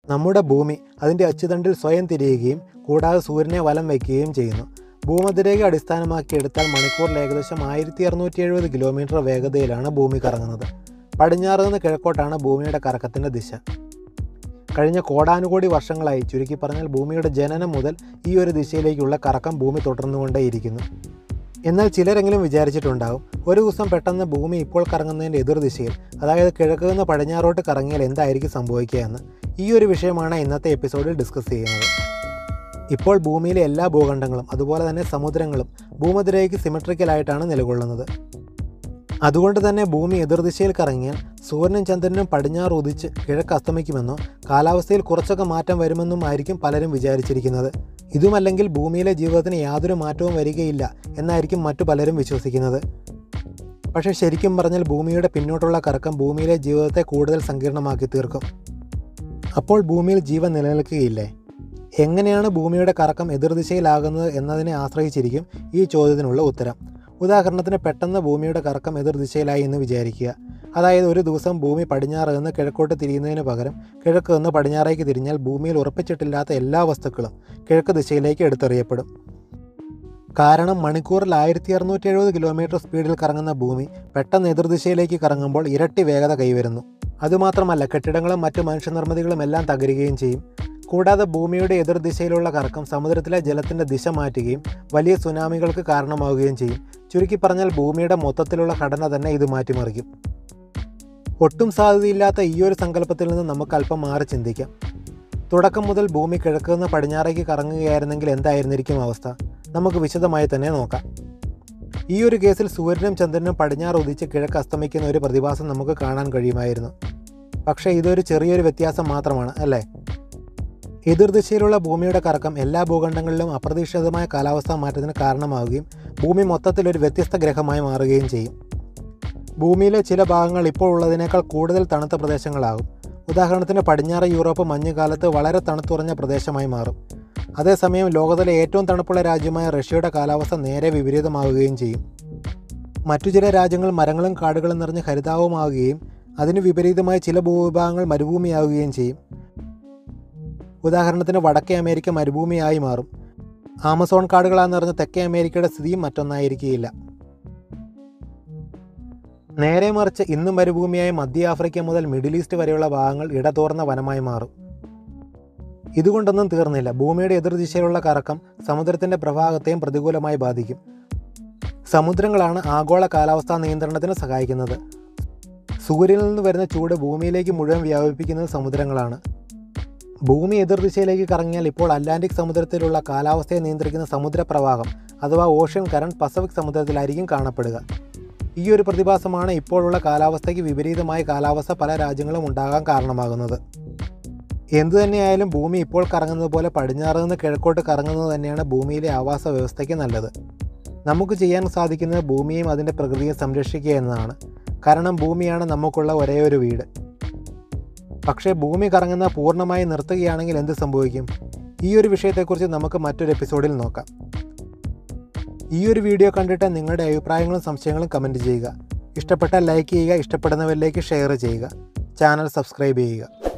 നമ്മുടെ ഭൂമി അതിൻ്റെ അച്ചുതണ്ടിൽ സ്വയം തിരിയുകയും കൂടാതെ സൂര്യനെ വലം വയ്ക്കുകയും ചെയ്യുന്നു ഭൂമധ്യരേഖ അടിസ്ഥാനമാക്കി എടുത്താൽ മണിക്കൂറിൽ ഏകദേശം ആയിരത്തി അറുന്നൂറ്റി എഴുപത് കിലോമീറ്റർ വേഗതയിലാണ് ഭൂമി കറങ്ങുന്നത് പടിഞ്ഞാറ് നിന്ന് കിഴക്കോട്ടാണ് ഭൂമിയുടെ കറക്കത്തിൻ്റെ ദിശ കഴിഞ്ഞ കോടാനുകോടി വർഷങ്ങളായി ചുരുക്കി പറഞ്ഞാൽ ഭൂമിയുടെ ജനനം മുതൽ ഈ ഒരു ദിശയിലേക്കുള്ള കറക്കം ഭൂമി തുടർന്നുകൊണ്ടേയിരിക്കുന്നു എന്നാൽ ചിലരെങ്കിലും വിചാരിച്ചിട്ടുണ്ടാകും ഒരു ദിവസം പെട്ടെന്ന് ഭൂമി ഇപ്പോൾ കറങ്ങുന്നതിൻ്റെ എതിർദിശയിൽ അതായത് കിഴക്ക് നിന്ന് പടിഞ്ഞാറോട്ട് കറങ്ങിയാൽ എന്തായിരിക്കും സംഭവിക്കുക എന്ന് ഈ ഒരു വിഷയമാണ് ഇന്നത്തെ എപ്പിസോഡിൽ ഡിസ്കസ് ചെയ്യുന്നത് ഇപ്പോൾ ഭൂമിയിലെ എല്ലാ ഭൂഖണ്ഡങ്ങളും അതുപോലെ തന്നെ സമുദ്രങ്ങളും ഭൂമധ്യരേഖയ്ക്ക് സിമെട്രിക്കലായിട്ടാണ് നിലകൊള്ളുന്നത് അതുകൊണ്ട് തന്നെ ഭൂമി എതിർദിശയിൽ കറങ്ങിയാൽ സൂര്യനും ചന്ദ്രനും പടിഞ്ഞാറ് ഉദിച്ച് കിഴക്ക് അസ്തമിക്കുമെന്നോ കാലാവസ്ഥയിൽ കുറച്ചൊക്കെ മാറ്റം വരുമെന്നും ആയിരിക്കും പലരും വിചാരിച്ചിരിക്കുന്നത് ഇതുമല്ലെങ്കിൽ ഭൂമിയിലെ ജീവിതത്തിന് യാതൊരു മാറ്റവും വരികയില്ല എന്നായിരിക്കും മറ്റു പലരും വിശ്വസിക്കുന്നത് പക്ഷേ ശരിക്കും പറഞ്ഞാൽ ഭൂമിയുടെ പിന്നോട്ടുള്ള കറക്കം ഭൂമിയിലെ ജീവിതത്തെ കൂടുതൽ സങ്കീർണമാക്കി തീർക്കും അപ്പോൾ ഭൂമിയിൽ ജീവൻ നിലനിൽക്കുകയില്ലേ എങ്ങനെയാണ് ഭൂമിയുടെ കറക്കം എതിർദിശയിലാകുന്നത് എന്നതിനെ ആശ്രയിച്ചിരിക്കും ഈ ചോദ്യത്തിനുള്ള ഉത്തരം ഉദാഹരണത്തിന് പെട്ടെന്ന് ഭൂമിയുടെ കറക്കം എതിർദിശയിലായി എന്ന് വിചാരിക്കുക അതായത് ഒരു ദിവസം ഭൂമി പടിഞ്ഞാറ് നിന്ന് കിഴക്കോട്ട് തിരിയുന്നതിന് പകരം കിഴക്ക് നിന്ന് പടിഞ്ഞാറേക്ക് തിരിഞ്ഞാൽ ഭൂമിയിൽ ഉറപ്പിച്ചിട്ടില്ലാത്ത എല്ലാ വസ്തുക്കളും കിഴക്ക് ദിശയിലേക്ക് എടുത്തെറിയപ്പെടും കാരണം മണിക്കൂറിൽ ആയിരത്തി അറുന്നൂറ്റി എഴുപത് കിലോമീറ്റർ സ്പീഡിൽ കറങ്ങുന്ന ഭൂമി പെട്ടെന്ന് എതിർദിശയിലേക്ക് കറങ്ങുമ്പോൾ ഇരട്ടി വേഗത കൈവരുന്നു അതുമാത്രമല്ല കെട്ടിടങ്ങളും മറ്റു മനുഷ്യനിർമ്മിതികളും എല്ലാം തകരുകയും ചെയ്യും കൂടാതെ ഭൂമിയുടെ എതിർദിശയിലുള്ള കറക്കം സമുദ്രത്തിലെ ജലത്തിൻ്റെ ദിശ മാറ്റുകയും വലിയ സുനാമികൾക്ക് കാരണമാവുകയും ചെയ്യും ചുരുക്കി പറഞ്ഞാൽ ഭൂമിയുടെ മൊത്തത്തിലുള്ള ഘടന തന്നെ ഇത് മാറ്റിമറിക്കും ഒട്ടും സാധ്യതയില്ലാത്ത ഈ ഒരു സങ്കല്പത്തിൽ നിന്ന് നമുക്ക് അല്പം മാറി ചിന്തിക്കാം തുടക്കം മുതൽ ഭൂമി കിഴക്ക് നിന്ന് പടിഞ്ഞാറേക്ക് കറങ്ങുകയായിരുന്നെങ്കിൽ എന്തായിരുന്നിരിക്കും അവസ്ഥ നമുക്ക് വിശദമായി തന്നെ നോക്കാം ഈ ഒരു കേസിൽ സൂര്യനും ചന്ദ്രനും പടിഞ്ഞാറ് ഉദിച്ച് കിഴക്ക് അസ്തമിക്കുന്ന ഒരു പ്രതിഭാസം നമുക്ക് കാണാൻ കഴിയുമായിരുന്നു പക്ഷേ ഇതൊരു ചെറിയൊരു വ്യത്യാസം മാത്രമാണ് അല്ലേ എതിർദിശയിലുള്ള ഭൂമിയുടെ കറക്കം എല്ലാ ഭൂഖണ്ഡങ്ങളിലും അപ്രതീക്ഷിതമായ കാലാവസ്ഥാ മാറ്റത്തിന് കാരണമാവുകയും ഭൂമി മൊത്തത്തിൽ ഒരു വ്യത്യസ്ത ഗ്രഹമായി മാറുകയും ചെയ്യും ഭൂമിയിലെ ചില ഭാഗങ്ങൾ ഇപ്പോൾ ഉള്ളതിനേക്കാൾ കൂടുതൽ തണുത്ത പ്രദേശങ്ങളാകും ഉദാഹരണത്തിന് പടിഞ്ഞാറ് യൂറോപ്പ് മഞ്ഞുകാലത്ത് വളരെ തണുത്തുറഞ്ഞ പ്രദേശമായി മാറും അതേസമയം ലോകത്തിലെ ഏറ്റവും തണുപ്പുള്ള രാജ്യമായ റഷ്യയുടെ കാലാവസ്ഥ നേരെ വിപരീതമാവുകയും ചെയ്യും മറ്റു ചില രാജ്യങ്ങൾ മരങ്ങളും കാടുകളും നിറഞ്ഞ് ഹരിതാവുമാവുകയും അതിന് വിപരീതമായി ചില ഭൂവിഭാഗങ്ങൾ മരുഭൂമിയാവുകയും ചെയ്യും ഉദാഹരണത്തിന് വടക്കേ അമേരിക്ക മരുഭൂമിയായി മാറും ആമസോൺ കാടുകളാൽ നിറഞ്ഞ തെക്കേ അമേരിക്കയുടെ സ്ഥിതിയും മറ്റൊന്നായിരിക്കുകയില്ല നേരെ മറിച്ച് ഇന്ന് മരുഭൂമിയായ മധ്യ ആഫ്രിക്ക മുതൽ മിഡിൽ ഈസ്റ്റ് വരെയുള്ള ഭാഗങ്ങൾ ഇടതോർന്ന വനമായി മാറും ഇതുകൊണ്ടൊന്നും തീർന്നില്ല ഭൂമിയുടെ എതിർദിശയിലുള്ള കറക്കം സമുദ്രത്തിൻ്റെ പ്രവാഹത്തെയും പ്രതികൂലമായി ബാധിക്കും സമുദ്രങ്ങളാണ് ആഗോള കാലാവസ്ഥാ നിയന്ത്രണത്തിന് സഹായിക്കുന്നത് സൂര്യനിൽ നിന്ന് വരുന്ന ചൂട് ഭൂമിയിലേക്ക് മുഴുവൻ വ്യാപിപ്പിക്കുന്നത് സമുദ്രങ്ങളാണ് ഭൂമി എതിർദിശയിലേക്ക് കറങ്ങിയാൽ ഇപ്പോൾ അറ്റ്ലാന്റിക് സമുദ്രത്തിലുള്ള കാലാവസ്ഥയെ നിയന്ത്രിക്കുന്ന സമുദ്രപ്രവാഹം അഥവാ ഓഷ്യൻ കറണ്ട് പസഫിക് സമുദ്രത്തിലായിരിക്കും കാണപ്പെടുക ഈ ഒരു പ്രതിഭാസമാണ് ഇപ്പോഴുള്ള കാലാവസ്ഥയ്ക്ക് വിപരീതമായ കാലാവസ്ഥ പല രാജ്യങ്ങളും ഉണ്ടാകാൻ കാരണമാകുന്നത് എന്തു തന്നെയായാലും ഭൂമി ഇപ്പോൾ കറങ്ങുന്നത് പോലെ പടിഞ്ഞാറ് നിന്ന് കിഴക്കോട്ട് കറങ്ങുന്നത് തന്നെയാണ് ഭൂമിയിലെ ആവാസ വ്യവസ്ഥയ്ക്ക് നല്ലത് നമുക്ക് ചെയ്യാൻ സാധിക്കുന്നത് ഭൂമിയെയും അതിൻ്റെ പ്രകൃതിയെ സംരക്ഷിക്കുക എന്നതാണ് കാരണം ഭൂമിയാണ് നമുക്കുള്ള ഒരേ ഒരു വീട് പക്ഷേ ഭൂമി കറങ്ങുന്ന പൂർണ്ണമായി നിർത്തുകയാണെങ്കിൽ എന്ത് സംഭവിക്കും ഈ ഒരു വിഷയത്തെക്കുറിച്ച് നമുക്ക് മറ്റൊരു എപ്പിസോഡിൽ നോക്കാം ഈ ഒരു വീഡിയോ കണ്ടിട്ട് നിങ്ങളുടെ അഭിപ്രായങ്ങളും സംശയങ്ങളും കമൻറ്റ് ചെയ്യുക ഇഷ്ടപ്പെട്ടാൽ ലൈക്ക് ചെയ്യുക ഇഷ്ടപ്പെടുന്നവരിലേക്ക് ഷെയർ ചെയ്യുക ചാനൽ സബ്സ്ക്രൈബ് ചെയ്യുക